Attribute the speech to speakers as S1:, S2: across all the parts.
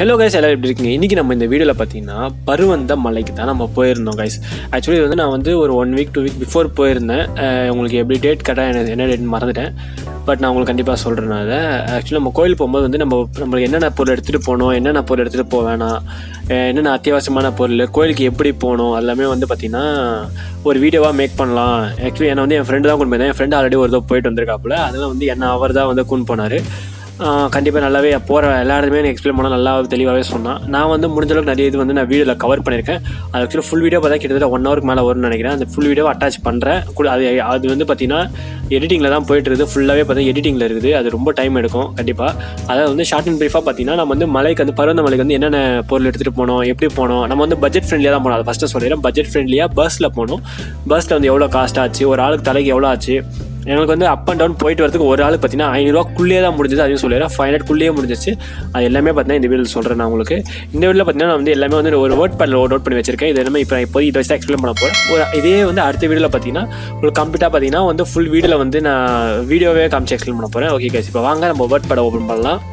S1: Hello guys எல்லாம் எப்படி இருக்கீங்க இன்றைக்கி நம்ம இந்த வீடியோவில் பார்த்தீங்கன்னா பருவந்த மலைக்கு தான் நம்ம போயிருந்தோம் கைஸ் ஆக்சுவலி வந்து நான் வந்து ஒரு one week two week before போயிருந்தேன் அஹ் உங்களுக்கு எப்படி டேட் கரெக்டாக எனக்கு என்ன டேட் மறந்துட்டேன் பட் நான் உங்களுக்கு கண்டிப்பாக சொல்கிறேன் அதை ஆக்சுவலி நம்ம கோயில் போகும்போது வந்து நம்ம நம்மளுக்கு என்னென்ன பொருள் எடுத்துகிட்டு போகணும் என்னென்ன பொருள் எடுத்துகிட்டு போக வேணாம் அஹ் என்னென்ன அத்தியாவசியமான பொருள் கோயிலுக்கு எப்படி போகணும் எல்லாமே வந்து பார்த்திங்கன்னா ஒரு வீடியோவாக மேக் பண்ணலாம் ஆக்சுவலி என்னை வந்து என் ஃப்ரெண்டு தான் கொண்டு போயிருந்தேன் என் ஃப்ரெண்டு ஆல்ரெடி ஒரு தடவை போயிட்டு வந்திருக்காப்புல அதெல்லாம் வந்து என்ன அவர் தான் வந்து கூன் போனார் கண்டிப்பாக நல்லாவே போகிற எல்லா இடத்துமே எனக்கு எக்ஸ்பிளைன் பண்ண நல்லா தெளிவாகவே சொன்னான் நான் வந்து முடிஞ்ச அளவுக்கு நிறைய இது வந்து நான் வீடியோவில் கவர் பண்ணியிருக்கேன் அது ஆக்சுவலி ஃபுல் வீடியோ பார்த்தா கிட்டத்தட்ட ஒன் ஹவருக்கு மேலே வரும்னு நினைக்கிறேன் அந்த ஃபுல் வீடியோவை அட்டாச் பண்ணுறேன் கூட அது அது வந்து பார்த்தீங்கன்னா எடிட்டிங்கில் தான் போயிட்டு இருக்குது ஃபுல்லாகவே பார்த்தா எடிட்டிங்கில் இருக்குது அது ரொம்ப டைம் எடுக்கும் கண்டிப்பாக அதாவது வந்து ஷார்ட் அண்ட் ப்ரீஃபாக பார்த்தீங்கன்னா நம்ம வந்து மலைக்கு வந்து பருவந்த மலைக்கு வந்து என்னென்ன பொருள் எடுத்துகிட்டு போனோம் எப்படி போனோம் நம்ம வந்து பட்ஜெட் ஃப்ரெண்ட்லியாக தான் போனோம் அதை ஃபஸ்ட்டு சொல்லிடுறேன் பட்ஜெட் ஃப்ரெண்ட்லியாக பஸ்ஸில் போகணும் பஸ்ஸில் வந்து எவ்வளோ காஸ்ட் ஆச்சு ஒரு ஆளுக்கு தலைக்கு எவ்வளோ ஆச்சு எங்களுக்கு வந்து அப் அண்ட் டவுன் போயிட்டு வரதுக்கு ஒரு ஆளுக்கு பார்த்தீங்கன்னா ஐநூறுரூவாக்குள்ளேயே தான் முடிஞ்சது அதையும் சொல்லிடுறேன் ஃபைவ் ஹண்ட்ரட்குள்ளேயே முடிஞ்சிச்சு அது எல்லாமே பார்த்தீங்கன்னா இந்த வீடியோவில் சொல்கிறேன் நான் உங்களுக்கு இந்த வீடியோவில் பார்த்தீங்கன்னா நான் வந்து எல்லாமே வந்து ஒரு வேர்ட் பேடில் நோட் பண்ணி வச்சிருக்கேன் இது எல்லாமே இப்போ இப்போ இதை வச்சு எக்ஸ்பிளைன் பண்ண போகிறேன் ஒரு இதே வந்து அடுத்த வீடியோவில் பார்த்தீங்கன்னா உங்களுக்கு கம்ப்ளீட்டாக பார்த்தீங்கன்னா வந்து ஃபுல் வீடியோவில் வந்து நான் வீடியோவே காமிச்சு எக்ஸ்பிளைன் பண்ண போகிறேன் ஓகே கேஸ் இப்போ வாங்க நம்ம வேர்ட் பேடை ஓப்பன் பண்ணலாம்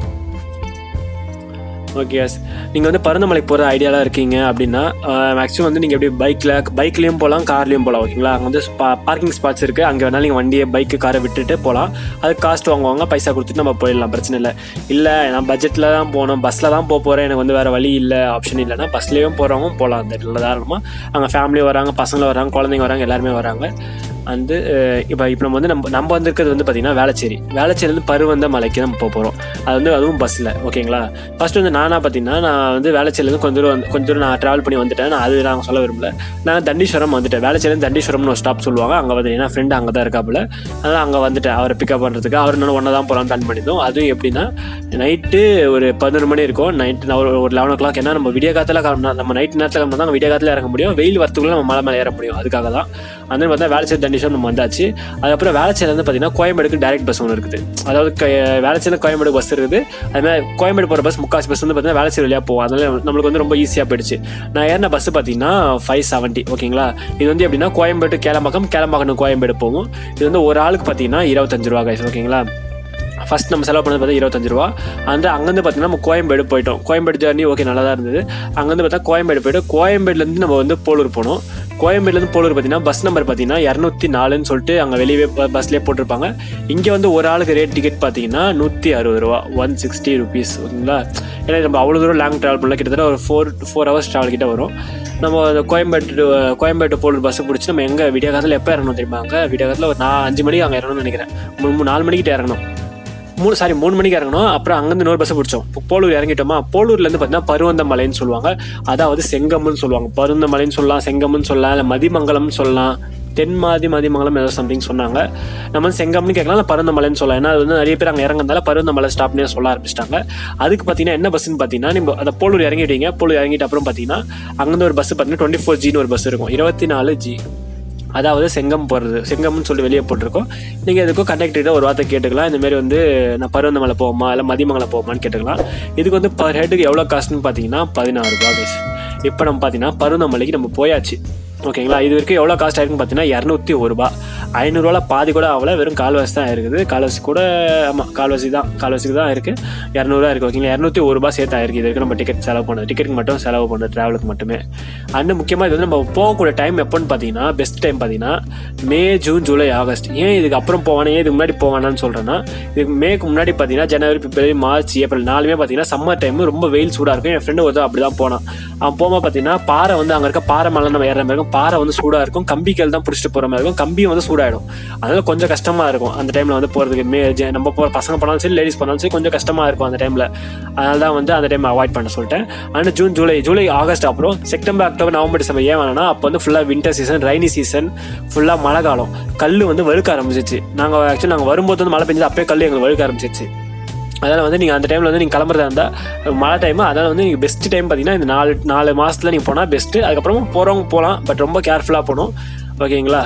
S1: ஓகே எஸ் நீங்கள் வந்து பருந்தமலைக்கு போகிற ஐடியாலாம் இருக்கீங்க அப்படின்னா மேக்ஸிமம் வந்து நீங்கள் எப்படி பைக்கில் பைக்லேயும் போகலாம் கார்லேயும் போகலாம் ஓகேங்களா அங்கே வந்து பார்க்கிங் ஸ்பாட்ஸ் இருக்குது அங்கே வேணாலும் நீங்கள் வண்டியை பைக்கு காரை விட்டுட்டு போகலாம் அதுக்கு காஸ்ட் வாங்குவாங்க பைசா கொடுத்துட்டு நம்ம போயிடலாம் பிரச்சனை இல்லை இல்லை நான் பட்ஜெட்டில் தான் போகணும் பஸ்ஸில் தான் போக போகிறேன் எனக்கு வந்து வேறு வழி இல்லை ஆப்ஷன் இல்லைன்னா பஸ்லேயும் போகிறவங்க போகலாம் அந்த இடத்துல தாராளமாக அங்கே ஃபேமிலி வராங்க பசங்க வராங்க குழந்தைங்க வராங்க எல்லாருமே வராங்க வந்து இப்போ இப்போ நம்ம வந்து நம்ம நம்ம வந்திருக்கிறது வந்து பார்த்திங்கன்னா வேளச்சேரி வேளச்சேரிலேருந்து பருவந்த மலைக்கு நம்ம போக போகிறோம் அது வந்து அதுவும் பஸ்ஸில் ஓகேங்களா ஃபர்ஸ்ட் வந்து நானாக பார்த்தீங்கன்னா நான் வந்து வேளச்சேரிலேருந்து கொஞ்சம் தூரம் வந்து கொஞ்சம் தூரம் நான் ட்ராவல் பண்ணி வந்துட்டேன் நான் அது நான் சொல்ல விரும்பல நான் தண்டீஸ்வரம் வந்துட்டேன் வேளச்சேரிலேருந்து தண்டீஸ்வரம்னு ஒரு ஸ்டாப் சொல்லுவாங்க அங்கே வந்து ஏன்னா ஃப்ரெண்டு அங்கே தான் இருக்காப்புல அதனால் அங்கே வந்துட்டேன் அவரை பிக்கப் பண்ணுறதுக்கு அவர் நான் ஒன்றா தான் போகலான்னு பிளான் பண்ணியிருந்தோம் அதுவும் எப்படின்னா நைட்டு ஒரு பதினொரு மணி இருக்கும் நைட்டு நான் ஒரு ஒரு லெவன் ஓ கிளாக் ஏன்னா நம்ம விடிய காலத்தில் கிளம்பினா நம்ம நைட் நேரத்தில் கிளம்பினா தான் விடிய காலத்தில் இறங்க முடியும் வெயில் வரத்துக்குள்ள நம்ம மலை மேலே ஏற முடியும் அதுக்காக தான் அந்த மாதிரி பார்த்தா வேளச்சேரி தண்டீஸ்வரம் நம்ம வந்தாச்சு அதுக்கப்புறம் வேளச்சேரி வந்து பார்த்தீங்கன்னா கோயம்பேடுக்கு டேரக்ட் பஸ் ஒன்று இருக்குது அதாவது க- வேளச்சேரி கோயம்பேடு பஸ் இருக்குது அது மாதிரி கோயம்பேடு போகிற பஸ் முக்காசி பஸ் வந்து பார்த்தீங்கன்னா வேளச்சேரி வழியாக போகும் அதனால நம்மளுக்கு வந்து ரொம்ப ஈஸியாக போயிடுச்சு நான் ஏறின பஸ் பார்த்தீங்கன்னா ஃபைவ் செவன்ட்டி ஓகேங்களா இது வந்து எப்படின்னா கோயம்பேடு கேளம்பாக்கம் கேளம்பாக்கம் to கோயம்பேடு போகும் இது வந்து ஒரு ஆளுக்கு பார்த்தீங்கன்னா இருபத்தஞ்சு ரூபா guys ஓகேங்களா ஃபர்ஸ்ட் நம்ம செலவு பண்ணது பார்த்தா இருபத்தஞ்சு ரூபா அந்த அங்கேருந்து பார்த்தீங்கன்னா நம்ம கோயம்பேடு போயிட்டோம் கோயம்பேடு ஜர்னி ஓகே நல்லா தான் இருந்தது அங்கேருந்து பார்த்தா கோயம்பேடு போயிட்டு கோயம்பேடுலேருந்து நம்ம வந்து போலூர் போனோம் கோயம்பேடுலேருந்து போலூர் பார்த்தீங்கன்னா பஸ் நம்பர் பார்த்தீங்கன்னா இரநூத்தி நாலுன்னு சொல்லிட்டு அங்கே வெளியே பஸ்லேயே போட்டிருப்பாங்க இங்கே வந்து ஒரு ஆளுக்கு ரேட் டிக்கெட் பார்த்தீங்கன்னா நூற்றி அறுபது ரூபா ஒன் சிக்ஸ்டி ருபீஸ் ஓகேங்களா ஏன்னா நம்ம அவ்வளோ தூரம் லாங் ட்ராவல் பண்ணல கிட்டத்தட்ட ஒரு ஃபோர் ஃபோர் ஹவர்ஸ் ட்ராவல் கிட்ட வரும் நம்ம அந்த கோயம்பேட்டு கோயம்பேட்டு போலூர் பஸ்ஸை பிடிச்சி நம்ம எங்கே விடிய காலத்தில் எப்போ இறங்கணும் தெரியுமா அங்கே விடிய காலத்தில் ஒரு நான் அஞ்சு மணிக்கு அங்கே இறங்கணும்னு நினைக்கிறேன் மூணு மூணு நாலு மணிக்கிட்ட இறங்கணும் மூணு சாரி மூணு மணிக்கு இறங்கணும் அப்புறம் அங்கேருந்து இன்னொரு பஸ்ஸை பிடிச்சோம் இப்போ போலூர் இறங்கிட்டோமா போலூர்லேருந்து பார்த்தீங்கன்னா பருவந்த மலைன்னு சொல்லுவாங்க அதாவது செங்கம்னு சொல்லுவாங்க பருவந்த மலைன்னு சொல்லலாம் செங்கம்னு சொல்லலாம் இல்லை மதிமங்கலம்னு சொல்லலாம் தென்மாதி மதிமங்கலம் ஏதோ சம்திங் சொன்னாங்க நம்ம வந்து செங்கம்னு கேட்கலாம் இல்லை பருவந்த மலைன்னு சொல்லலாம் ஏன்னா அது வந்து நிறைய பேர் அங்கே இறங்குறதால பருவந்த மலை ஸ்டாப்னே சொல்ல ஆரம்பிச்சிட்டாங்க அதுக்கு பார்த்தீங்கன்னா என்ன பஸ்ஸுன்னு பார்த்தீங்கன்னா நம்ம அந்த போலூர் இறங்கிட்டீங்க போலூர் இறங்கிட்ட அப்புறம் பார்த்தீங்கன்னா அங்கேருந்து ஒரு பஸ் பார்த்தீங்கன்னா டுவெண்ட்டி ஃபோர் ஜின்னு ஒரு பஸ் இருக்கும் இருபத்தி நாலு ஜி அதாவது செங்கம் போகிறது செங்கம்னு சொல்லி வெளியே போட்டிருக்கோம் நீங்கள் எதுக்கும் கண்டக்டர்கிட்ட ஒரு வார்த்தை கேட்டுக்கலாம் இந்த மாதிரி வந்து நான் பருவந்தமலை போவோமா இல்லை மதிமங்கலம் போவோமான்னு கேட்டுக்கலாம் இதுக்கு வந்து பர் ஹெட்டுக்கு எவ்வளோ காஸ்ட்னு பார்த்தீங்கன்னா பதினாறு ரூபா guys. இப்போ நம்ம பார்த்தீங்கன்னா பருவந்தமலைக்கு நம்ம போயாச்சு ஓகேங்களா இது வரைக்கும் எவ்வளோ காஸ்ட் ஆயிருக்குன்னு பார்த்தீங்கன்னா இரநூத்தி ஒரு ரூபா ஐநூறுரூவா பாதி கூட ஆகல வெறும் கால்வாசி தான் இருக்குது கால்வாசி கூட ஆமாம் கால்வாசி தான் கால்வாசிக்கு தான் இருக்குது இரநூறுவா இருக்குது ஓகேங்களா இரநூத்தி ஒரு ரூபா சேர்த்து ஆயிருக்கு இது வரைக்கும் நம்ம டிக்கெட் செலவு பண்ணது டிக்கெட்டுக்கு மட்டும் செலவு பண்ணது ட்ராவலுக்கு மட்டுமே அண்ட் முக்கியமாக இது வந்து நம்ம போகக்கூடிய டைம் எப்போன்னு பார்த்தீங்கன்னா பெஸ்ட் டைம் பார்த்தீங்கன்னா மே ஜூன் ஜூலை ஆகஸ்ட் ஏன் இதுக்கு அப்புறம் போவானே ஏன் இதுக்கு முன்னாடி போவானான்னு சொல்கிறேன்னா இதுக்கு மேக்கு முன்னாடி பார்த்தீங்கன்னா ஜனவரி பிப்ரவரி மார்ச் ஏப்ரல் நாலுமே பார்த்தீங்கன்னா சம்மர் டைம் ரொம்ப வெயில் சூடாக இருக்கும் என் ஃப்ரெண்டு ஒருத்தர் அப்படி தான் போனான் அவன் போகும்போது பார்த்தீங்கன்னா பாறை வந்து அங்கே இருக்க பாறை மேலே நம்ம ஏற மாதிரி இருக்கும் பாறை வந்து சூடாக இருக்கும் கம்பிகள் தான் பிடிச்சிட்டு போகிற மாதிரி இருக்கும் கம்பியும் வந்து சூடாயிடும் அதனால கொஞ்சம் கஷ்டமாக இருக்கும் அந்த டைமில் வந்து போகிறதுக்கு மே ஜ- நம்ம போகிற பசங்க போனாலும் சரி லேடிஸ் போனாலும் சரி கொஞ்சம் கஷ்டமாக இருக்கும் அந்த டைமில் அதனால தான் வந்து அந்த டைம் அவாய்ட் பண்ண சொல்லிட்டேன் ஆனால் ஜூன் ஜூலை ஜூலை ஆகஸ்ட் அப்புறம் செப்டம்பர் அக்டோபர் நவம்பர் டிசம்பர் ஏன் வேணா அப்போ வந்து ஃபுல்லாக வின்டர் சீசன் ரைனி சீசன் ஃபுல்லாக மழை காலம் கல் வந்து வழுக்க ஆரம்பிச்சிச்சு நாங்கள் ஆக்சுவலி நாங்கள் வரும்போது வந்து மழை பெஞ்சது அப்பயே கல் எங்களுக்கு வழுக்க ஆரம்பிச்சிச்சு அதனால் வந்து நீங்கள் அந்த டைமில் வந்து நீங்கள் கிளம்புறதா இருந்தால் மழை டைம் அதனால் வந்து நீங்கள் பெஸ்ட் டைம் பார்த்தீங்கன்னா இந்த நாலு நாலு மாதத்தில் நீங்கள் போனால் பெஸ்ட்டு அதுக்கப்புறமா போகிறவங்க போகலாம் பட் ரொம்ப கேர்ஃபுல்லாக போகணும் ஓகேங்களா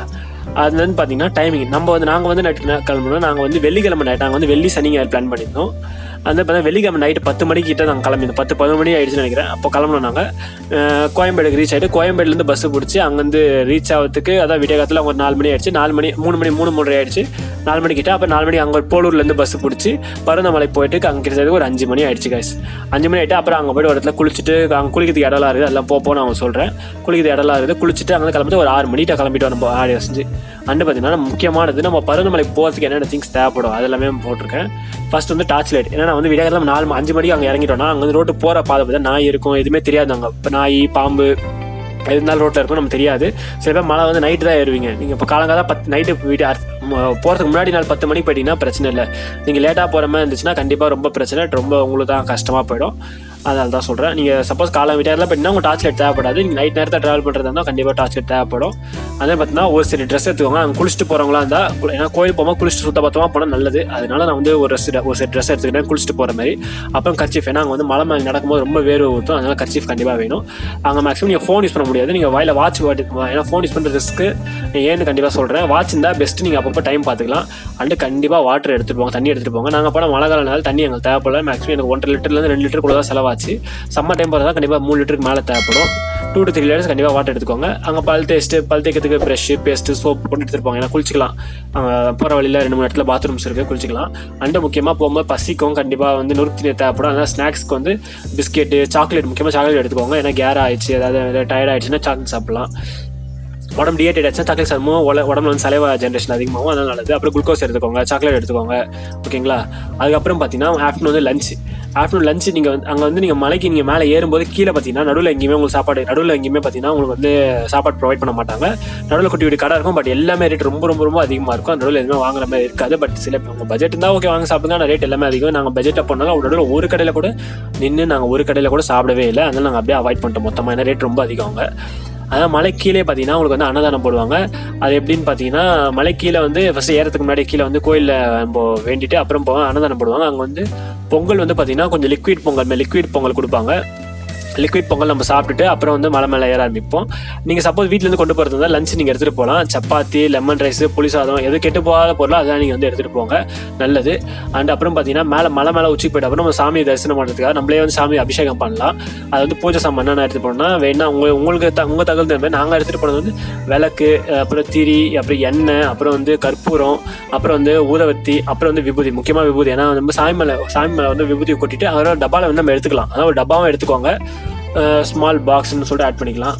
S1: அது வந்து பார்த்தீங்கன்னா டைமிங் நம்ம வந்து நாங்கள் வந்து நைட்டு கிளம்பணும் நாங்கள் வந்து வெள்ளிக்கிழமை நைட் நாங்கள் வந்து வெள்ளி சனி பிளான் பண்ணியிருந்தோம் அந்த பார்த்தா வெள்ளிக்கிழமை நைட்டு பத்து மணிக்கு கிட்ட நாங்கள் கிளம்பியிருந்தோம் பத்து பதினொரு மணி ஆயிடுச்சுன்னு நினைக்கிறேன் அப்போ கிளம்பணும் நாங்கள் கோயம்பேடுக்கு ரீச் ஆகிட்டு கோயம்பேடுலேருந்து பஸ்ஸு பிடிச்சி அங்கேருந்து ரீச் ஆகிறதுக்கு அதான் விடிய காலத்தில் அவங்க ஒரு நாலு மணி ஆயிடுச்சு நாலு மணி மூணு மணி மூணு மூணு ஆயிடுச்சு நாலு மணி கிட்ட அப்போ நாலு மணி அங்கே போலூர்லேருந்து பஸ் பிடிச்சி பருந்தமலை போயிட்டு அங்கே கிட்டத்தட்ட ஒரு அஞ்சு மணி ஆயிடுச்சு guys அஞ்சு மணி ஆகிட்டு அப்புறம் அங்கே போய்ட்டு ஒரு இடத்துல குளிச்சுட்டு அங்கே குளிக்கிறதுக்கு இடம்லாம் இருக்குது அதெல்லாம் போப்போன்னு அவங்க சொல்கிறேன் குளிக்கிறது இடம்லாம் இருக்குது குளிச்சுட்டு அங்கே கிளம்பிட்டு ஒரு ஆறு மணிட்ட கிளம்பிட்டு நம்ம ஆடி செஞ்சு அண்டு பார்த்தீங்கன்னா முக்கியமானது நம்ம பருந்தமலை போகிறதுக்கு என்னென்ன திங்ஸ் தேவைப்படும் அதெல்லாமே போட்டிருக்கேன் ஃபர்ஸ்ட் வந்து டார்ச் லைட் ஏன்னா வந்து விடியகாலம் நாலு ம- அஞ்சு மணிக்கு அங்கே இறங்கிட்டோம்னா அங்கே வந்து ரோட்டு போகிற பாதை பார்த்தா நாய் இருக்கும் எதுவுமே தெரியாது அங்கே இப்போ நாய் பாம்பு எது இருந்தாலும் ரோட்டில் இருக்கும் நம்ம தெரியாது சில பேர் மழை வந்து நைட்டு தான் ஏறுவீங்க நீங்கள் இப்போ காலங்காலம் பத்து நைட்டு வீட்டு போகிறதுக்கு முன்னாடி நாள் பத்து மணிக்கு போயிட்டீங்கன்னா பிரச்சனை இல்லை நீங்கள் லேட்டாக போகிற மாதிரி இருந்துச்சுன்னா கண்டிப்பாக ரொம்ப பிரச்சனை ரொம்ப உங்களுக்கு தான் கஷ்டமாக போயிடும் அதனால தான் சொல்கிறேன் நீங்கள் சப்போஸ் காலம் வீட்டாரில் போயிட்டீங்கன்னா உங்கள் டார்ச் லைட் தேவைப்படாது நீங்கள் நைட் நேரத்தில் ட்ராவல் பண்ணுறதா இருந்தால் கண்டிப்பாக டார்ச் லைட் தேவைப்படும் அதே பார்த்தீங்கன்னா ஒரு சில ட்ரெஸ் எடுத்துக்கோங்க அங்கே குளிச்சுட்டு போகிறவங்களா இருந்தால் ஏன்னா கோயில் போகும்போது குளிச்சுட்டு சுத்த பத்தமாக போனால் நல்லது அதனால நான் வந்து ஒரு சில ஒரு சில ட்ரெஸ் எடுத்துக்கிட்டேன் குளிச்சுட்டு போகிற மாதிரி அப்புறம் கர்ச்சீஃப் ஏன்னா அங்கே வந்து மலை மேலே நடக்கும்போது ரொம்ப வேர்வை ஊற்றும் அதனால கர்ச்சீஃப் கண்டிப்பாக வேணும் அங்கே மேக்ஸிமம் நீங்கள் ஃபோன் யூஸ் பண்ண முடியாது நீங்கள் வாயில் வாட்ச் வாட்டி ஏன்னா ஃபோன் யூஸ் பண்ணுற ரிஸ்க்கு ஏன்னு கண்டிப்பாக சொல்கிறேன் வாட்ச் இருந்தால் பெஸ்ட்டு நீங்கள் அப்பப்போ டைம் பார்த்துக்கலாம் அண்டு கண்டிப்பாக வாட்டர் எடுத்துகிட்டு போங்க தண்ணி எடுத்துகிட்டு போங்க நாங்கள் போனால் மழை காலனால தண்ணி எங்களுக்கு தேவைப்படல மேக்ஸிமம் எனக்கு ஒன்றரை லிட்டர்லேருந்து ரெண்டு லிட்டர் கூட தான் செலவாச்சு சம்மர் டைம் போகிறதா கண்டிப்பாக மூணு லிட்டருக்கு மேலே தேவைப்படும் டூ டு த்ரீ லிட்டர்ஸ் கண்டிப்பாக வாட்டர் எடுத்துக்கோங்க அங்கே பல் தேய்ச்சிட்டு பல் தேய்க்கிறதுக்கு ப்ரஷ்ஷு பேஸ்ட்டு சோப் போட்டு எடுத்துட்டு போங்க ஏன்னா குளிச்சிக்கலாம் போகிற வழியில் ரெண்டு மூணு இடத்துல பாத்ரூம்ஸ் இருக்குது குளிச்சிக்கலாம் அண்டு முக்கியமாக போகும்போது பசிக்கும் கண்டிப்பாக வந்து நொறுக்கு நீர் தேவைப்படும் அதனால் ஸ்நாக்ஸ்க்கு வந்து பிஸ்கெட்டு சாக்லேட் முக்கியமாக சாக்லேட் எடுத்துக்கோங்க ஏன்னா கேர் ஆயிடுச்சு அதாவது டயர்ட் ஆயிடுச்சுன்னா சாக்லேட் சாப்பிடலாம் உடம்பு டிஹைட்ரேட் ஆச்சுன்னா சாக்லேட் சாப்பிடுவோம் உல உடம்புல வந்து சலைவா ஜென்ரேஷன் அதிகமாகும் அதனால நல்லது அப்புறம் குளுக்கோஸ் எடுத்துக்கோங்க சாக்லேட் எடுத்துக்கோங்க ஓகேங்களா அதுக்கப்புறம் பார்த்தீங்கன்னா ஆஃப்டர்நூன் வந்து லஞ்ச் ஆஃப்டர்நூன் லஞ்ச் நீங்கள் வந்து அங்கே வந்து நீங்கள் மலைக்கு நீங்கள் மேலே ஏறும்போது கீழே பார்த்தீங்கன்னா நடுவில் எங்கேயுமே உங்களுக்கு சாப்பாடு நடுவில் எங்கேயுமே பார்த்தீங்கன்னா உங்களுக்கு வந்து சாப்பாடு ப்ரொவைட் பண்ண மாட்டாங்க நடுவில் குட்டி குட்டி கடை இருக்கும் பட் எல்லாமே ரேட் ரொம்ப ரொம்ப ரொம்ப அதிகமாக இருக்கும் நடுவில் எதுவுமே வாங்குற மாதிரி இருக்காது பட் சில உங்கள் பட்ஜெட் இருந்தால் ஓகே வாங்க சாப்பிடுங்க ஆனால் ரேட் எல்லாமே அதிகம் நாங்கள் பட்ஜெட்டை பண்ணாலும் நடுவில் ஒரு கடையில் கூட நின்று நாங்கள் ஒரு கடையில் கூட சாப்பிடவே இல்லை அதனால நாங்கள் அப்படியே அவாய்ட் பண்ணிட்டோம் மொத்தமாக ஏன்னா ரேட் ரொம்ப அதிகம் அங்கே அதான் மலை கீழே பார்த்தீங்கன்னா உங்களுக்கு வந்து அன்னதானம் போடுவாங்க அது எப்படின்னு பார்த்தீங்கன்னா மலை கீழே வந்து ஃபஸ்ட்டு ஏறதுக்கு முன்னாடி கீழே வந்து கோயிலில் நம்ம வேண்டிட்டு அப்புறம் போவாங்க அன்னதானம் போடுவாங்க அங்கே வந்து பொங்கல் வந்து பார்த்தீங்கன்னா கொஞ்சம் லிக்விட் பொங்கல் லிக்விட் பொங்கல் கொடுப்பாங்க லிக்விட் பொங்கல் நம்ம சாப்பிட்டுட்டு அப்புறம் வந்து மலை மேலே ஏற ஆரம்பிப்போம் நீங்கள் சப்போஸ் வீட்டிலேருந்து கொண்டு போகிறது இருந்தால் லஞ்ச் நீங்கள் எடுத்துகிட்டு போகலாம் சப்பாத்தி லெமன் ரைஸ் புளி சாதம் எது கெட்டு போகாத பொருளோ அதெல்லாம் நீங்கள் வந்து எடுத்துகிட்டு போங்க நல்லது அண்ட் அப்புறம் பார்த்தீங்கன்னா மேலே மலை மேலே உச்சி போயிட்டு அப்புறம் நம்ம சாமியை தரிசனம் பண்ணுறதுக்காக நம்மளே வந்து சாமி அபிஷேகம் பண்ணலாம் அது வந்து பூஜை சாமான் என்னென்ன எடுத்துகிட்டு போனோம்னா வேணா உங்க உங்களுக்கு த உங்கள் தகவல் தகுந்த மாதிரி நாங்கள் எடுத்துகிட்டு போனது வந்து விளக்கு அப்புறம் திரி அப்புறம் எண்ணெய் அப்புறம் வந்து கற்பூரம் அப்புறம் வந்து ஊதவத்தி அப்புறம் வந்து விபூதி முக்கியமாக விபூதி ஏன்னா நம்ம சாமி மேலே சாமி மேலே வந்து விபூதி கொட்டிட்டு அதோட டப்பாவில் வந்து நம்ம எடுத்துக்கலாம் அதாவது ஒரு டப்பாவும் எடுத்துக்கோங்க ஸ்மால் பாக்ஸ்னு சொல்லிட்டு ஆட் பண்ணிக்கலாம்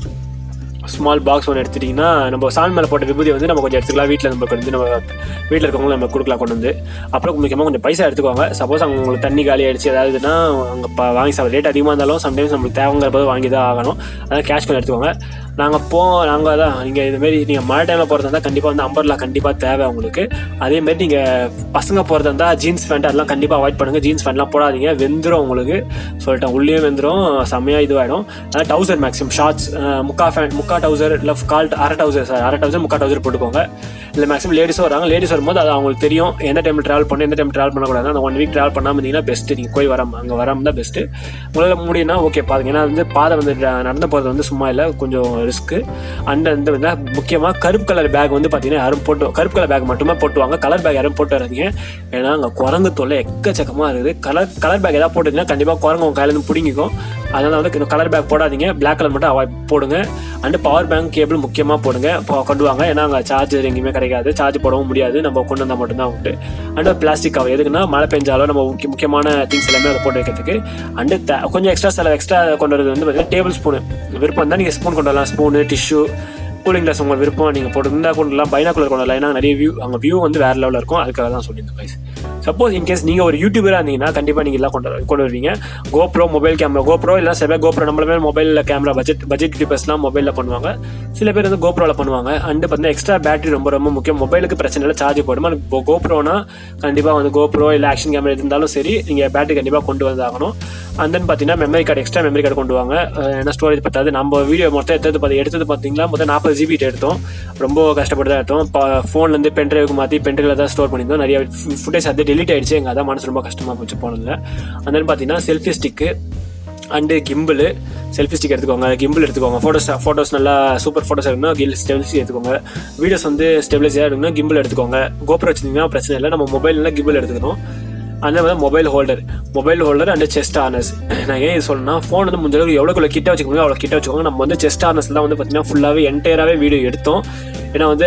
S1: ஸ்மால் பாக்ஸ் ஒன்று எடுத்துட்டிங்கன்னா நம்ம சாமி மேலே போட்ட விபூதி வந்து நம்ம கொஞ்சம் எடுத்துக்கலாம் வீட்டில் நம்மளுக்கு வந்து நம்ம வீட்டில் இருக்கவங்களும் நம்ம கொடுக்கலாம் கொண்டு வந்து அப்புறம் முக்கியமாக கொஞ்சம் பைசா எடுத்துக்கோங்க சப்போஸ் அவங்க உங்களுக்கு தண்ணி காலி ஆயிடுச்சு ஏதாவதுன்னா அங்கே ப வாங்கி சாப்பிட ரேட் அதிகமாக இருந்தாலும் சம்டைம்ஸ் நம்மளுக்கு தேவைங்கிற போது வாங்கி தான் ஆகணும் அதான் கேஷ் கொஞ்சம் எடுத்துக்கோங்க நாங்கள் போ நாங்கள் தான் நீங்கள் இதுமாரி நீங்கள் மழை டைமில் போகிறதா இருந்தால் கண்டிப்பாக வந்து அம்பர்லா கண்டிப்பாக தேவை உங்களுக்கு அதேமாரி நீங்கள் பசங்க போகிறதா இருந்தால் ஜீன்ஸ் பேண்ட் அதெல்லாம் கண்டிப்பாக அவாய்ட் பண்ணுங்கள் ஜீன்ஸ் பேண்ட்லாம் போடாதீங்க வெந்துடும் உங்களுக்கு சொல்லிட்டேன் உள்ளேயும் வெந்துடும் செம்மையாக இதுவாகிடும் அதாவது டவுசர் மேக்ஸிமம் ஷார்ட்ஸ் முக்கா ஃபேண்ட் முக்கா டவுசர் இல்லை கால் அரை டவுசர் சார் அரை டவுசர் முக்கா டவுசர் போட்டுக்கோங்க இல்லை மேக்ஸிமம் லேடிஸும் வராங்க லேடிஸ் வரும்போது அது அவங்களுக்கு தெரியும் எந்த டைமில் ட்ராவல் பண்ணணும் எந்த டைம் ட்ராவல் பண்ணக்கூடாது அந்த ஒன் வீக் ட்ராவல் பண்ணாமல் இருந்தீங்கன்னா பெஸ்ட்டு நீங்கள் போய் வராம அங்கே வராமல் தான் பெஸ்ட்டு உங்களால் முடியும்னா ஓகே பாருங்க ஏன்னா வந்து பாதை வந்து நடந்து போகிறது வந்து சும்மா இல்லை கொஞ்சம் ரிஸ்க்கு அண்ட் வந்து வந்து முக்கியமாக கருப்பு கலர் பேக் வந்து பார்த்தீங்கன்னா யாரும் போட்டு கருப்பு கலர் பேக் மட்டுமே போட்டுவாங்க கலர் பேக் யாரும் போட்டு வராதீங்க ஏன்னா அங்கே குரங்கு தொல்லை எக்கச்சக்கமாக இருக்குது கலர் கலர் பேக் ஏதாவது போட்டுருந்தீங்கன்னா கண்டிப்பாக குரங்கு உங்கள் கையிலேருந்து பிடிங்கிக்கும் அதனால வந்து கலர் பேக் போடாதீங்க பிளாக் கலர் மட்டும் அவாய்ட் போடுங்க அண்ட் பவர் பேங்க் கேபிள் முக்கியமாக போடுங்க இப்போ கொண்டு வாங்க ஏன்னா அங்கே சார்ஜர் எங்கேயுமே கிடைக்காது சார்ஜ் போடவும் முடியாது நம்ம கொண்டு வந்தால் மட்டும்தான் உண்டு அண்ட் பிளாஸ்டிக் கவர் எதுக்குன்னா மழை பெஞ்சாலும் நம்ம முக்கிய முக்கியமான திங்ஸ் எல்லாமே அதை போட்டு வைக்கிறதுக்கு அண்டு கொஞ்சம் எக்ஸ்ட்ரா சில எக்ஸ்ட்ரா கொண்டு வரது வந்து பார்த்தீங்கன்னா டேபிள் ஸ்பூனு விருப்பம் தான் நீங்கள் ஸ்பூன் கொண்டு வரலாம் ஸ்பூனு டிஷ்யூ கூலிங் கிளாஸ் உங்கள் விருப்பம் நீங்கள் போட்டு இருந்தால் கொண்டு வரலாம் பைனாக்குலர் கொண்டு வரலாம் ஏன்னா நிறைய வியூ அங்கே வியூ வந்து வேறு லெவலில் இருக்கும் அதுக்காக தான் சொல்லியிருந்தேன் கைஸ் சப்போஸ் இன்கேஸ் நீங்கள் ஒரு யூடியூபராக இருந்தீங்கன்னா கண்டிப்பாக நீங்கள் எல்லாம் கொண்டு வர- கொண்டு வருவீங்க கோப்ரோ மொபைல் கேமரா கோப்ரோ இல்லை சில பேர் கோப்ரோ நம்மளுமே மொபைலில் கேமரா பட்ஜெட் பட்ஜெட் யூடியூபர்ஸ்லாம் மொபைலில் பண்ணுவாங்க சில பேர் வந்து கோப்ரோவில் பண்ணுவாங்க அண்டு பார்த்தீங்கன்னா எக்ஸ்ட்ரா பேட்டரி ரொம்ப ரொம்ப முக்கியம் மொபைலுக்கு பிரச்சனை இல்லை சார்ஜ் போடுமா இப்போ கோப்ரோனா கண்டிப்பாக வந்து கோப்ரோ இல்லை ஆக்ஷன் கேமரா எது இருந்தாலும் சரி நீங்கள் பேட்டரி கண்டிப்பாக கொண்டு வந்தாகணும் அண்ட் தென் பார்த்தீங்கன்னா memory card extra memory card கொண்டு வாங்க அஹ் ஏன்னா ஸ்டோரேஜ் பத்தாது நம்ம வீடியோ மொத்தம் எடுத்தது பார்த்து எடுத்தது பார்த்தீங்கன்னா மொத்தம் நாற்பது ஜிபி எடுத்தோம் ரொம்ப கஷ்டப்பட்டு தான் எடுத்தோம் இப்போ ஃபோன்லேருந்து பென்ட்ரைவுக்கு மாற்றி பென்ட்ரைவில் தான் ஸ்டோர் பண்ணியிருந்தோம் நிறைய ஃபுட்டேஜ் அது டெலிட் ஆயிடுச்சு எங்கள் அதான் மனசு ரொம்ப கஷ்டமாக போச்சு போனதில் அண்ட் தென் பார்த்தீங்கன்னா selfie stick and gimbal selfie stick எடுத்துக்கோங்க கிம்பிள் எடுத்துக்கோங்க ஃபோட்டோஸ் ஃபோட்டோஸ் நல்லா சூப்பர் ஃபோட்டோஸ் எடுக்கணும் கில் ஸ்டெபிலிசி எடுத்துக்கோங்க வீடியோஸ் வந்து ஸ்டெபிலைஸாக எடுக்கணும் கிம்பிள் எடுத்துக்கோங்க கோபுரம் வச்சிருந்தீங்கன்னா பிரச்சனை இல்லை நம்ம மொபைலில் கிம்பிள் எடுத்துக்கணும் அந்த மாதிரி mobile holder mobile holder and chest harness நான் ஏன் இது சொல்லணும்னா ஃபோன் வந்து முடிஞ்ச அளவுக்கு எவ்வளோக்குள்ள கிட்ட வச்சுக்க முடியும் அவ்வளோ கிட்ட வச்சுக்கோங்க நம்ம வந்து செஸ்ட் ஆர்னஸ்லாம் வந்து பார்த்தீங்கன்னா ஃபுல்லாகவே என்டையராகவே வீடியோ எடுத்தோம் ஏன்னா வந்து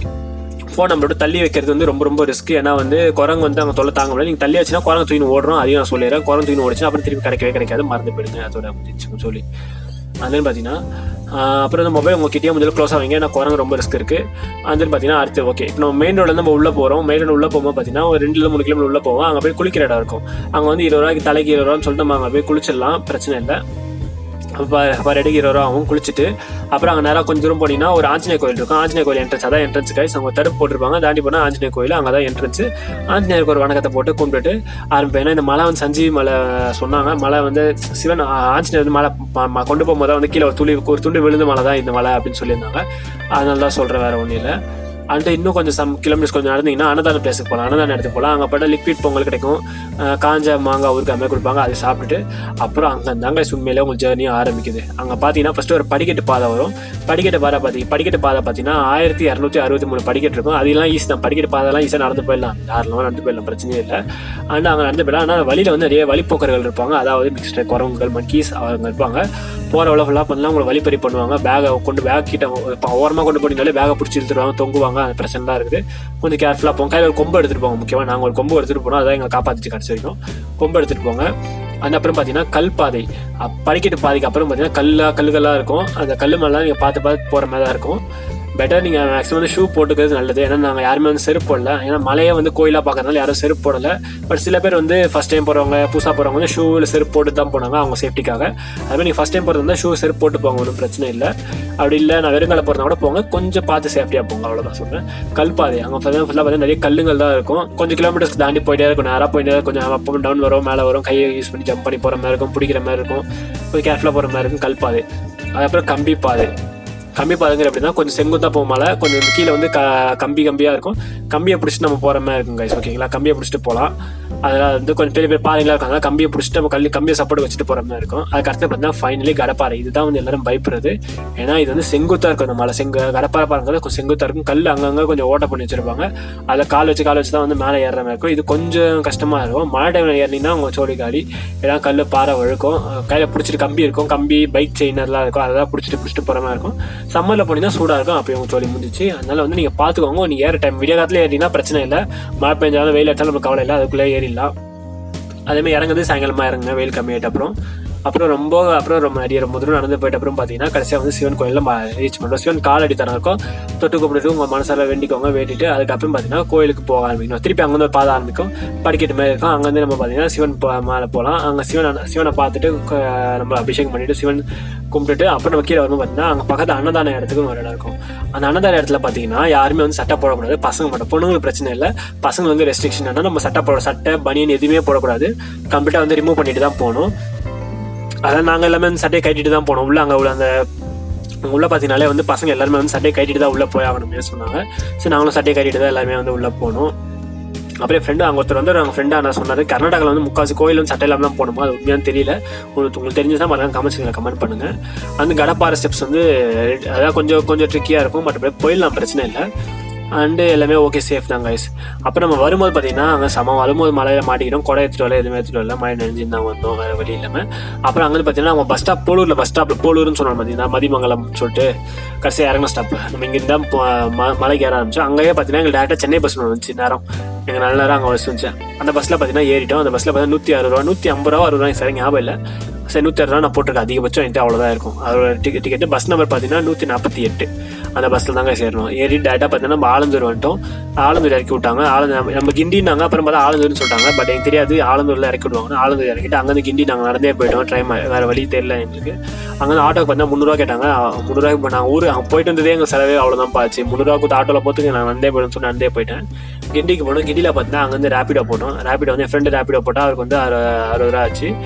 S1: ஃபோன் நம்மளோட தள்ளி வைக்கிறது வந்து ரொம்ப ரொம்ப ரிஸ்க் ஏன்னா வந்து குரங்கு வந்து அங்கே தொல்லை தாங்க முடியல நீங்கள் தள்ளி வச்சுன்னா குரங்கு தூக்கி ஓடுறோம் அதையும் நான் சொல்லிடுறேன் குரங்கு தூக்கி ஓடிச்சுன்னா அப்புறம் திருப்பி கிடைக்கவே கிடைக்காது மறந்து போயிடுங்க அதோட முடிச்சு சொல்லி அதுன்னு பார்த்தீங்கன்னா ஆஹ் அப்புறம் இந்த மொபைல் உங்ககிட்டயே முதல்ல க்ளோஸ் ஆவீங்க ஏன்னா குரங்கு ரொம்ப ரிஸ்க் இருக்கு அதுன்னு பார்த்தீங்கன்னா அடுத்து ஓகே இப்போ நம்ம மெயின் ரோட்ல நம்ம உள்ள போகிறோம் மெயின் ரோடு உள்ள போகும்போது பார்த்தீங்கன்னா ஒரு ரெண்டுல மூணு கிலோமீட்டர் உள்ள போவோம் அங்கே போய் குளிக்கிற இடம் இருக்கும் அங்கே வந்து இருபது ரூபாய்க்கு தலைக்கு இருபது ரூபான்னு சொல்லிட்டு நம்ம அங்கே போய் குளிச்சிடலாம் பிரச்சனை இல்லை அப்போ பர் அடிக்கு இருபது ரூபா ஆகும் குளிச்சுட்டு அப்புறம் அங்கே நேரம் கொஞ்சம் தூரம் போனீங்கன்னா ஒரு ஆஞ்சநேய கோயில் இருக்கும் ஆஞ்சநேய கோயில் என்ட்ரன்ஸ் அதான் என்ட்ரன்ஸ் கைஸ் அவங்க தடுப்பு போட்டிருப்பாங்க தாண்டி போனால் ஆஞ்சநேய கோயில் அங்கே தான் என்ட்ரன்ஸ் ஆஞ்சநேயருக்கு ஒரு வணக்கத்தை போட்டு கும்பிட்டுட்டு ஆரம்பிப்பேன் ஏன்னா இந்த மலை வந்து சஞ்சீவி மலை சொன்னாங்க மலை வந்து சிவன் ஆ- ஆஞ்சநேயர் வந்து மலை ம- ம- கொண்டு போகும்போது தான் வந்து கீழே ஒரு துளி ஒரு துண்டு விழுந்த மலை தான் இந்த மலை அப்படின்னு சொல்லியிருந்தாங்க அதனால தான் சொல்கிறேன் வேற ஒன்றும் இல்லை அண்ட் இன்னும் கொஞ்சம் சம் கிலோமீட்டர்ஸ் கொஞ்சம் நடந்தீங்கன்னா அன்னதான பிளேஸுக்கு போகலாம் அன்னதான இடத்துக்கு போகலாம் அங்கே போய்ட்டு லிக்விட் பொங்கல் கிடைக்கும் அஹ் காஞ்ச மாங்காய் ஊருக்கு மாதிரி கொடுப்பாங்க அதை சாப்பிட்டுட்டு அப்புறம் அங்கே தாங்க உண்மையிலே உங்களுக்கு ஜேர்னியும் ஆரம்பிக்குது அங்கே பார்த்தீங்கன்னா ஃபஸ்ட்டு ஒரு படிக்கட்டு பாதை வரும் படிக்கட்டு பாதை பார்த்தி படிக்கட்டு பாதை பார்த்தீங்கன்னா ஆயிரத்தி இரநூத்தி அறுபத்தி மூணு படிக்கட்டு இருக்கும் அதெல்லாம் ஈஸி தான் படிக்கட்டு பாதைலாம் ஈஸியாக நடந்து போயிடலாம் தாராளமாக நடந்து போயிடலாம் பிரச்சனையே இல்லை அண்ட் அங்கே நடந்து போயிடலாம் ஆனால் வழியில் வந்து நிறைய வழிப்போக்கர்கள் இருப்பாங்க அதாவது மிக்ஸ்டு குரங்குகள் மங்கீஸ் அவங்க இருப்பாங்க போகிற வள ஃபுல்லாக பண்ணலாம் உங்களை வழிப்பறி பண்ணுவாங்க பேகை கொண்டு பேக் கிட்ட இப்போ ஓரமாக கொண்டு போனீங்கனாலே பேகை பிடிச்சி இழுத்துருவாங்க தொங்குவாங்க அந்த பிரச்சனை தான் இருக்குது கொஞ்சம் கேர்ஃபுல்லாக போங்க கையில் ஒரு கொம்பு எடுத்துகிட்டு போங்க முக்கியமாக நாங்கள் ஒரு கொம்பு எடுத்துகிட்டு போனோம் அதான் எங்களை காப்பாற்றிச்சு கடைசி வரைக்கும் கொம்பு எடுத்துகிட்டு போங்க அந்த அப்புறம் பார்த்தீங்கன்னா கல் பாதை அப்~ படிக்கட்டு பாதைக்கு அப்புறம் பார்த்தீங்கன்னா கல்லா கல்லுகளாக இருக்கும் அந்த கல் மேலாம் நீங்கள் பார்த்து பார்த்து போகிற மாதிரி தான் இருக்கும் பெட்டர் நீங்கள் மேக்ஸிமம் வந்து ஷூ போட்டுக்கிறது நல்லது ஏன்னா நாங்கள் யாருமே வந்து செருப்பு போடல ஏன்னா மலையை வந்து கோயிலாக பார்க்கறதுனால யாரும் செருப்பு போடல பட் சில பேர் வந்து ஃபஸ்ட் டைம் போகிறவங்க புதுசாக போகிறவங்க வந்து ஷூவில் செருப்பு போட்டு தான் போனாங்க அவங்க சேஃப்டிக்காக அதுமாதிரி நீங்கள் ஃபஸ்ட் டைம் போகிறது வந்து ஷூ செருப்பு போட்டு போங்க ஒன்றும் பிரச்சனை இல்லை அப்படி இல்லை நான் வெறுங்கால போகிறதா கூட போங்க கொஞ்சம் பார்த்து சேஃப்டியாக போங்க அவ்வளோதான் சொல்கிறேன் கல் பாதை அங்கே ஃபுல்லாக ஃபுல்லாக பார்த்தீங்கன்னா நிறைய கல்லுங்கள் தான் இருக்கும் கொஞ்சம் கிலோமீட்டர்ஸ் தாண்டி போயிட்டே இருக்கும் நேராக போயிட்டே இருக்கும் கொஞ்சம் அப் டவுன் வரும் மேலே வரும் கையை யூஸ் பண்ணி ஜம்ப் பண்ணி போகிற மாதிரி இருக்கும் பிடிக்கிற மாதிரி இருக்கும் கொஞ்சம் கேர்ஃபுல்லாக போகிற மாதிரி இருக்கும் கல் பாதை அதுக்கப்புறம் கம்பி பாதை கம்பி பாதைங்கிற அப்படின்னா கொஞ்சம் செங்குத்தா போகும் மலை கொஞ்சம் கீழே வந்து க கம்பி கம்பியாக இருக்கும் கம்பியை பிடிச்சிட்டு நம்ம போகிற மாதிரி இருக்கும் கைஸ் ஓகேங்களா கம்பியை பிடிச்சிட்டு போகலாம் அதெல்லாம் வந்து கொஞ்சம் பெரிய பெரிய பாறைகளாக இருக்காங்க கம்பியை பிடிச்சிட்டு நம்ம கல்லி கம்பியை சப்போர்ட் வச்சுட்டு போகிற மாதிரி இருக்கும் அதுக்கு அடுத்து பார்த்தீங்கன்னா ஃபைனலி கடப்பாறை இதுதான் வந்து எல்லாரும் பயப்படுறது ஏன்னா இது வந்து செங்குத்தா இருக்கும் அந்த மலை செங்கு கடப்பாறை பாருங்கிறது கொஞ்சம் செங்குத்தா இருக்கும் கல் அங்கங்கே கொஞ்சம் ஓட்ட பண்ணி வச்சிருப்பாங்க அதில் கால் வச்சு கால் வச்சு தான் வந்து மேலே ஏறுற மாதிரி இருக்கும் இது கொஞ்சம் கஷ்டமாக இருக்கும் மழை டைமில் ஏறினீங்கன்னா உங்கள் சோழி காலி ஏன்னா கல் பாறை வழுக்கும் கையில் பிடிச்சிட்டு கம்பி இருக்கும் கம்பி பைக் செயின் எல்லாம் இருக்கும் அதெல்லாம் பிடிச்சிட்டு பிடிச்சிட்டு போகிற மாதிரி இருக்கும் சம்மரில் போனீங்கன்னா சூடாக இருக்கும் அப்போ உங்கள் சோழி முடிஞ்சிச்சு அதனால வந்து நீங்கள் பார்த்துக்கோங்க நீங்கள் ஏற டைம் விடிய காலத்தில் ஏறினீங்கன்னா பிரச்சனை இல்லை மழை பெஞ்சாலும் வெயில் அடிச்சாலும் நமக்கு கவலை இல்லை அதுக்குள்ளே ஏறிடலாம் அதேமாதிரி இறங்குறது சாயங்காலமாக இறங்குங்க வெயில் கம்மியாயிட்ட அப்புறம் அப்புறம் ரொம்ப அப்புறம் ரொம்ப நிறைய ரொம்ப தூரம் நடந்து போயிட்ட அப்புறம் பார்த்தீங்கன்னா கடைசியாக வந்து சிவன் கோயிலில் ரீச் பண்ணுறோம் சிவன் கால் அடித்தரம் இருக்கும் தொட்டு கும்பிட்டு உங்கள் மனசார வேண்டிக்கோங்க வேண்டிட்டு அதுக்கப்புறம் பார்த்தீங்கன்னா கோயிலுக்கு போக ஆரம்பிக்கணும் திருப்பி அங்கேருந்து ஒரு பாதை ஆரம்பிக்கும் படிக்கட்டு மாதிரி இருக்கும் அங்கேருந்து நம்ம பார்த்தீங்கன்னா சிவன் போ- மேலே போகலாம் அங்கே சிவன் சிவனை பார்த்துட்டு க- நம்ம அபிஷேகம் பண்ணிட்டு சிவன் கும்பிட்டுட்டு அப்புறம் நம்ம கீழே வரும்போது பார்த்தீங்கன்னா அங்கே பக்கத்து அன்னதான இடத்துக்கு ஒரு இடம் இருக்கும் அந்த அன்னதான இடத்துல பார்த்தீங்கன்னா யாருமே வந்து சட்டை போடக்கூடாது பசங்க மட்டும் பொண்ணுங்களுக்கு பிரச்சனை இல்லை பசங்க வந்து ரெஸ்ட்ரிக்ஷன் என்ன நம்ம சட்டை போட சட்டை பனியன் எதுவுமே போடக்கூடாது கம்ப்ளீட்டாக வந்து ரிமூவ் பண்ணிட்டு தான் போகணும் அதான் நாங்கள் எல்லாமே வந்து சட்டையை கட்டிட்டு தான் போனோம் உள்ள அங்கே உள்ள அந்த அங்க உள்ள பார்த்தீங்கனாலே வந்து பசங்க எல்லாருமே வந்து சட்டையை கட்டிட்டு தான் உள்ள போய் ஆகணும்னு சொன்னாங்க சரி நாங்களும் சட்டையை கட்டிட்டு தான் எல்லாமே வந்து உள்ள போனோம் அப்புறம் ஃப்ரெண்டு அங்கே ஒருத்தர் வந்து நாங்கள் ஃப்ரெண்டாக நான் சொன்னார் கர்நாடகாவில் வந்து முக்காசி கோயில் வந்து சட்டை இல்லாமல் தான் போகணுமா அது உண்மையானு தெரியல உங்களுக்கு உங்களுக்கு தெரிஞ்சதுன்னா மறக்காம கமெண்ட்ஸில் கமெண்ட் பண்ணுங்க அந்த கடப்பாறை ஸ்டெப்ஸ் வந்து அதான் கொஞ்சம் கொஞ்சம் ட்ரிக்கியாக இருக்கும் பட் போயிடலாம் பிரச்சனை இல்லை அண்டு எல்லாமே ஓகே சேஃப் தான் கைஸ் அப்புறம் நம்ம வரும்போது பார்த்தீங்கன்னா அங்கே சமம் வரும்போது மலையில் மாட்டிக்கிட்டோம் கொடை எடுத்துட்டு வரல எதுவுமே எடுத்துட்டு வரல மழை நெஞ்சு தான் வந்தோம் வேறு வழி இல்லாமல் அப்புறம் அங்கே பார்த்தீங்கன்னா அவங்க பஸ் ஸ்டாப் போலூரில் பஸ் ஸ்டாப்பில் போலூர்னு சொன்னாங்க பார்த்தீங்கன்னா மதிமங்கலம் சொல்லிட்டு கடைசியாக இறங்கின ஸ்டாப் நம்ம இங்கேருந்து தான் போ- ம- மலைக்கு ஏற ஆரம்பிச்சோம் அங்கேயே பார்த்தீங்கன்னா எங்களுக்கு டேரெக்டாக சென்னை பஸ் ஒன்று வந்துச்சு நேரம் எங்கள் நல்ல நேரம் அங்கே பஸ் வந்துச்சு அந்த பஸ்ஸில் பார்த்தீங்கன்னா ஏறிட்டோம் அந்த பஸ்ஸில் பார்த்தீங்கன்னா நூற்றி அறுபது ரூபா நூற்றி ஐம்பது ரூபா அறுபது ரூபா சரி ஞாபகம் இல்லை சரி நூற்றி அறுபது ரூபா நான் போட்டிருக்கேன் அதிகபட்சம் என்கிட்ட அவ்வளோதான் இருக்கும் அதோட டிக்கெட் டிக்கெட் பஸ் நம்பர் பார்த்தீங்கன்னா நூற்றி நாற்பத்தி எட்டு அந்த பஸ்ஸில் தாங்க சேரணும் ஏறி டேட்டா பார்த்தீங்கன்னா நம்ம ஆலந்தூர் வந்துட்டோம் ஆலந்தூர் இறக்கி விட்டாங்க ஆலந்தூர் நம்ம- நம்ம கிண்டினாங்க அப்புறம் பார்த்தா ஆலந்தூர்னு சொல்லிட்டாங்க பட் எனக்கு தெரியாது ஆலந்தூரில் இறக்கி விடுவாங்க ஆலந்தூர் இறக்கிட்டு அங்கேருந்து கிண்டி நாங்கள் நடந்தே போயிட்டோம் ட்ரெயின் வேறு வழி தெரியல எங்களுக்கு அங்கேருந்து ஆட்டோக்கு பார்த்தா முந்நூறுவா கேட்டாங்க முந்நூறுவாய்க்கு இப்போ நான் ஊர் அங்கே போயிட்டு வந்ததே எங்கள் செலவே அவ்வளோதான் பாச்சு முந்நூறுவா கொடுத்து ஆட்டோவில் போத்துக்கு நான் நடந்தே போயிடும் சொல்லி நடந்தே போயிட்டேன் கிண்டிக்கு போனோம் கிண்டியில் பார்த்தீங்கன்னா அங்கேருந்து ரேப்பிடோ போட்டோம் ரேப்பிடோ வந்து என் ஃப்ரெண்டு ரேப்பிடோ போட்டால் அவருக்கு வந்து அறு அறுபது ரூபா ஆச்சு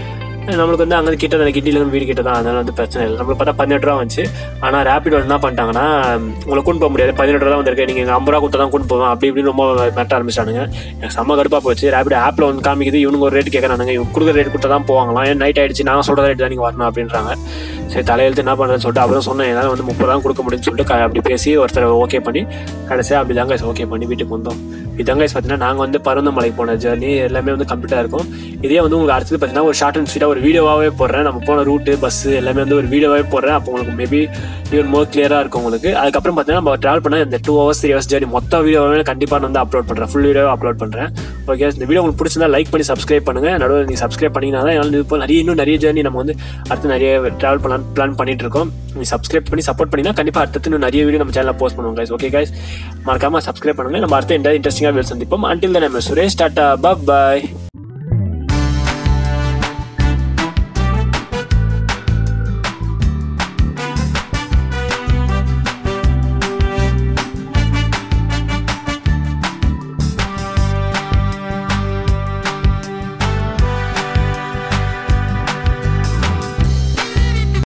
S1: நம்மளுக்கு வந்து அங்கே கிட்ட தான் கிண்டிலேருந்து வீடு கிட்ட தான் அதனால வந்து பிரச்சனை இல்லை நம்மளுக்கு பார்த்தா பதினெட்டு ரூபா வந்துச்சு ஆனால் ரேபிடோ என்ன பண்ணிட்டாங்கன்னா உங்களை கொண்டு போக முடியாது பதினெட்டு ரூபா வந்திருக்கு நீங்கள் ஐம்பது ரூபா கொடுத்தா தான் கொண்டு போவேன் அப்படி இப்படின்னு ரொம்ப மெட்ட ஆரம்பிச்சானுங்க எனக்கு செம்ம கடுப்பாக போச்சு ரேபிடோ ஆப்பில் வந்து காமிக்குது இவனுங்க ஒரு ரேட் கேட்குறானுங்க இவங்க கொடுக்குற ரேட் கொடுத்தா தான் போவாங்களாம் ஏன் நைட் ஆயிடுச்சு நான் சொல்கிற ரேட் தான் நீங்கள் வரணும் அப்படின்றாங்க சரி தலையெழுத்து என்ன பண்ணுறேன்னு சொல்லிட்டு அப்புறம் சொன்னேன் என்னால் வந்து முப்பது ரூபா கொடுக்க முடியும்னு சொல்லிட்டு க- அப்படி பேசி ஒருத்தர் ஓகே பண்ணி கடைசியாக அப்படி தாங்க ஓகே பண்ணி வீட்டுக்கு வந்தோம் இதாங்க பார்த்தீங்கன்னா நாங்கள் வந்து பருந்தமலைக்கு போன ஜேர்னி எல்லாமே வந்து கம்ப்ளீட்டாக இருக்கும் இதே வந்து உங்களுக்கு அடுத்தது பார்த்தீங்கன்னா ஒரு ஷார்ட் அண்ட் ஸ்வீட்டாக ஒரு வீடியோவாகவே போடுறேன் நம்ம போன ரூட்டு பஸ் எல்லாமே வந்து ஒரு வீடியோவாகவே போடுறேன் அப்போ உங்களுக்கு மேபி ஈவன் மோர் கிளியராக இருக்கும் உங்களுக்கு அதுக்கப்புறம் பார்த்தீங்கன்னா நம்ம ட்ராவல் பண்ண இந்த two hours three hours journey மொத்த வீடியோவே கண்டிப்பாக நான் வந்து அப்லோட் பண்ணுறேன் ஃபுல் வீடியோ அப்லோட் பண்ணுறேன் ஓகே இந்த வீடியோ உங்களுக்கு பிடிச்சிருந்தா லைக் பண்ணி சப்ஸ்கிரைப் பண்ணுங்க நடுவில் நீங்கள் சப்ஸ்கிரைப் பண்ணிங்கன்னா தான் என்னால் இப்போ நிறைய இன்னும் நிறைய ஜேர்னி நம்ம வந்து அடுத்து நிறைய ட்ராவல் பண்ணலாம் பிளான் பண்ணிட்டு இருக்கோம் நீ சப்ஸ்கிரைப் பண்ணி சப்போர்ட் பண்ணினா கண்டிப்பாக அடுத்து இன்னும் நிறைய வீடியோ நம்ம சேனலில் போஸ்ட் பண்ணுவோம் guys ஓகே guys மறக்காம சப்ஸ்கிரைப் பண்ணுங்க நம்ம அடுத்த இன்ட்ரெஸ்டிங்காக வீடியோ சந்திப்போம் அண்டில் தான் நம்ம சுரேஷ் டாட்டா பாய்